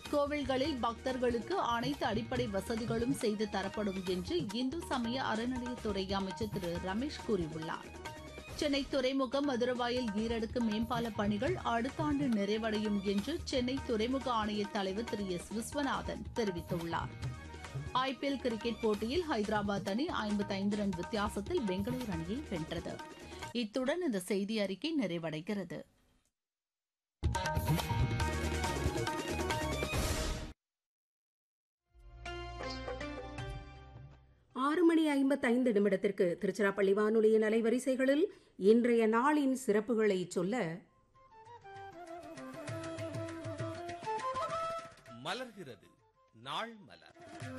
கோவில்களில் பக்தர்களுக்கு அனைத்து அடிப்படை வசதிகளும் செய்து தரப்படும் என்று இந்து சமய அறநிலையத்துறை அமைச்சர் திரு ரமேஷ் கூறியுள்ளார் சென்னை துறைமுகம் மதுரவாயல் ஈரடுக்கு மேம்பால பணிகள் அடுத்த ஆண்டு நிறைவடையும் என்று சென்னை துறைமுக ஆணைய தலைவர் திரு எஸ் விஸ்வநாதன் தெரிவித்துள்ளார் ஐபிஎல் கிரிக்கெட் போட்டியில் ஹைதராபாத் அணி ஐம்பத்தைந்து ரன் வித்தியாசத்தில் பெங்களூரு அணியை வென்றது இத்துடன் இந்த செய்தி அறிக்கை நிறைவடைகிறது ஆறு மணி ஐம்பத்தைந்து நிமிடத்திற்கு திருச்சிராப்பள்ளி வானொலியின் அலைவரிசைகளில் இன்றைய நாளின் சிறப்புகளை சொல்ல மலர்கிறது நாள் மலர்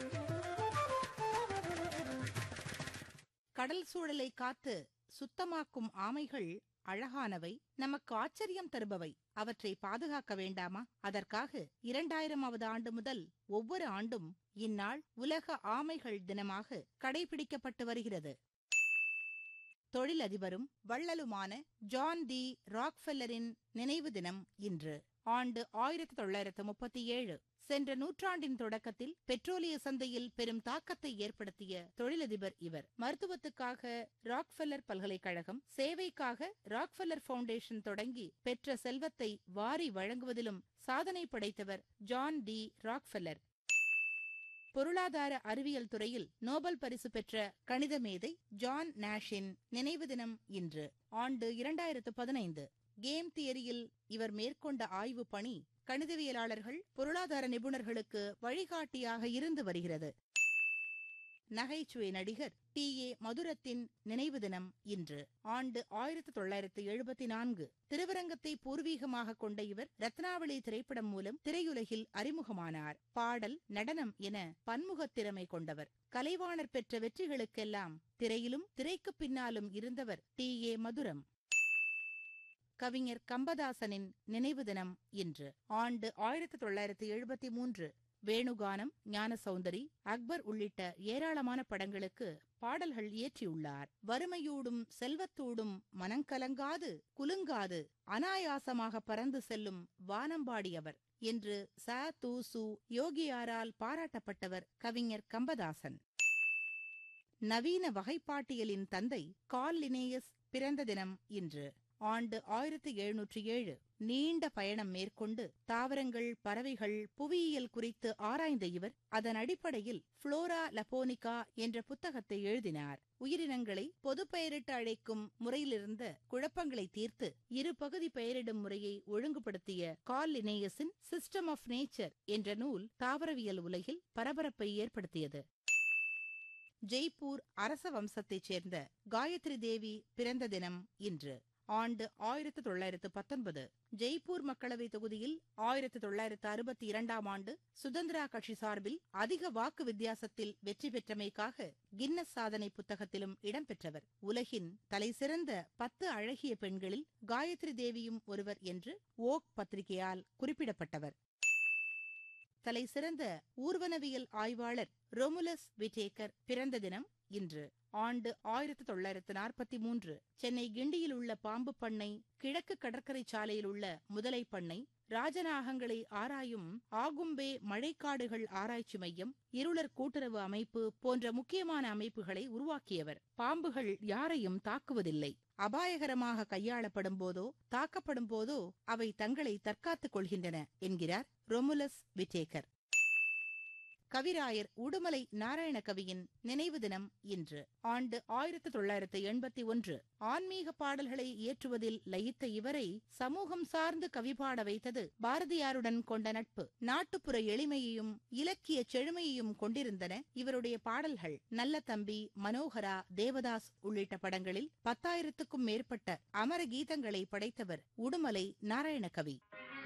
கடல் சூழலை காத்து சுத்தமாக்கும் ஆமைகள் அழகானவை நமக்கு ஆச்சரியம் தருபவை அவற்றை பாதுகாக்க வேண்டாமா அதற்காக இரண்டாயிரமாவது ஆண்டு முதல் ஒவ்வொரு ஆண்டும் இந்நாள் உலக ஆமைகள் தினமாக கடைபிடிக்கப்பட்டு வருகிறது தொழிலதிபரும் வள்ளலுமான ஜான் டி ராக்ஃபெல்லரின் நினைவு தினம் இன்று ஆண்டு ஆயிரத்தி தொள்ளாயிரத்து முப்பத்தி ஏழு சென்ற நூற்றாண்டின் தொடக்கத்தில் பெட்ரோலிய சந்தையில் பெரும் தாக்கத்தை ஏற்படுத்திய தொழிலதிபர் இவர் மருத்துவத்துக்காக ராக்ஃபெல்லர் பல்கலைக்கழகம் சேவைக்காக ராக்ஃபெல்லர் ஃபவுண்டேஷன் தொடங்கி பெற்ற செல்வத்தை வாரி வழங்குவதிலும் சாதனை படைத்தவர் ஜான் டி ராக்ஃபெல்லர் பொருளாதார அறிவியல் துறையில் நோபல் பரிசு பெற்ற கணித மேதை ஜான் நாஷின் நினைவு தினம் இன்று ஆண்டு இரண்டாயிரத்து பதினைந்து கேம் தியரியில் இவர் மேற்கொண்ட ஆய்வு பணி கணிதவியலாளர்கள் பொருளாதார நிபுணர்களுக்கு வழிகாட்டியாக இருந்து வருகிறது நகைச்சுவை நடிகர் டி ஏ மதுரத்தின் நினைவு தினம் இன்று ஆண்டு ஆயிரத்தி தொள்ளாயிரத்து எழுபத்தி நான்கு திருவரங்கத்தை பூர்வீகமாக கொண்ட இவர் ரத்னாவளி திரைப்படம் மூலம் திரையுலகில் அறிமுகமானார் பாடல் நடனம் என பன்முகத் திறமை கொண்டவர் கலைவாணர் பெற்ற வெற்றிகளுக்கெல்லாம் திரையிலும் திரைக்குப் பின்னாலும் இருந்தவர் டி ஏ மதுரம் கவிஞர் கம்பதாசனின் நினைவு தினம் இன்று ஆண்டு ஆயிரத்தி தொள்ளாயிரத்தி எழுபத்தி மூன்று வேணுகானம் ஞான சௌந்தரி அக்பர் உள்ளிட்ட ஏராளமான படங்களுக்கு பாடல்கள் இயற்றியுள்ளார் வறுமையூடும் செல்வத்தூடும் மனங்கலங்காது குலுங்காது அனாயாசமாக பறந்து செல்லும் வானம்பாடியவர் என்று ச து சு யோகியாரால் பாராட்டப்பட்டவர் கவிஞர் கம்பதாசன் நவீன வகைப்பாட்டியலின் தந்தை கால் லினேயஸ் பிறந்த தினம் இன்று ஆண்டு ஆயிரத்தி எழுநூற்றி ஏழு நீண்ட பயணம் மேற்கொண்டு தாவரங்கள் பறவைகள் புவியியல் குறித்து ஆராய்ந்த இவர் அதன் அடிப்படையில் புளோரா லபோனிகா என்ற புத்தகத்தை எழுதினார் உயிரினங்களை பொது பெயரிட்டு அழைக்கும் முறையிலிருந்த குழப்பங்களை தீர்த்து இரு பகுதி பெயரிடும் முறையை ஒழுங்குபடுத்திய கால் லினேயஸின் சிஸ்டம் ஆஃப் நேச்சர் என்ற நூல் தாவரவியல் உலகில் பரபரப்பை ஏற்படுத்தியது ஜெய்ப்பூர் அரச வம்சத்தைச் சேர்ந்த காயத்ரி தேவி பிறந்த தினம் இன்று ஆண்டு ஆயிரத்து தொள்ளாயிரத்து பத்தொன்பது ஜெய்ப்பூர் மக்களவை தொகுதியில் ஆயிரத்து தொள்ளாயிரத்து அறுபத்தி இரண்டாம் ஆண்டு சுதந்திரா கட்சி சார்பில் அதிக வாக்கு வித்தியாசத்தில் வெற்றி பெற்றமைக்காக கின்னஸ் சாதனை புத்தகத்திலும் இடம்பெற்றவர் உலகின் தலைசிறந்த பத்து அழகிய பெண்களில் காயத்ரி தேவியும் ஒருவர் என்று ஓக் பத்திரிகையால் குறிப்பிடப்பட்டவர் தலைசிறந்த ஊர்வனவியல் ஆய்வாளர் ரொமுலஸ் விட்டேக்கர் பிறந்த தினம் இன்று ஆண்டு ஆயிரத்து தொள்ளாயிரத்து நாற்பத்தி மூன்று சென்னை கிண்டியில் உள்ள பாம்பு பண்ணை கிழக்கு கடற்கரை சாலையில் உள்ள முதலை பண்ணை ராஜநாகங்களை ஆராயும் ஆகும்பே மழைக்காடுகள் ஆராய்ச்சி மையம் இருளர் கூட்டுறவு அமைப்பு போன்ற முக்கியமான அமைப்புகளை உருவாக்கியவர் பாம்புகள் யாரையும் தாக்குவதில்லை அபாயகரமாக கையாளப்படும் போதோ தாக்கப்படும் போதோ அவை தங்களை தற்காத்துக் கொள்கின்றன என்கிறார் ரொமுலஸ் விட்டேக்கர் கவிராயர் உடுமலை நாராயண கவியின் நினைவு தினம் இன்று ஆண்டு ஆயிரத்து தொள்ளாயிரத்து எண்பத்தி ஒன்று ஆன்மீக பாடல்களை இயற்றுவதில் லயித்த இவரை சமூகம் சார்ந்து கவி பாட வைத்தது பாரதியாருடன் கொண்ட நட்பு நாட்டுப்புற எளிமையையும் இலக்கிய செழுமையையும் கொண்டிருந்தன இவருடைய பாடல்கள் நல்ல தம்பி மனோகரா தேவதாஸ் உள்ளிட்ட படங்களில் பத்தாயிரத்துக்கும் மேற்பட்ட அமர கீதங்களை படைத்தவர் உடுமலை நாராயண கவி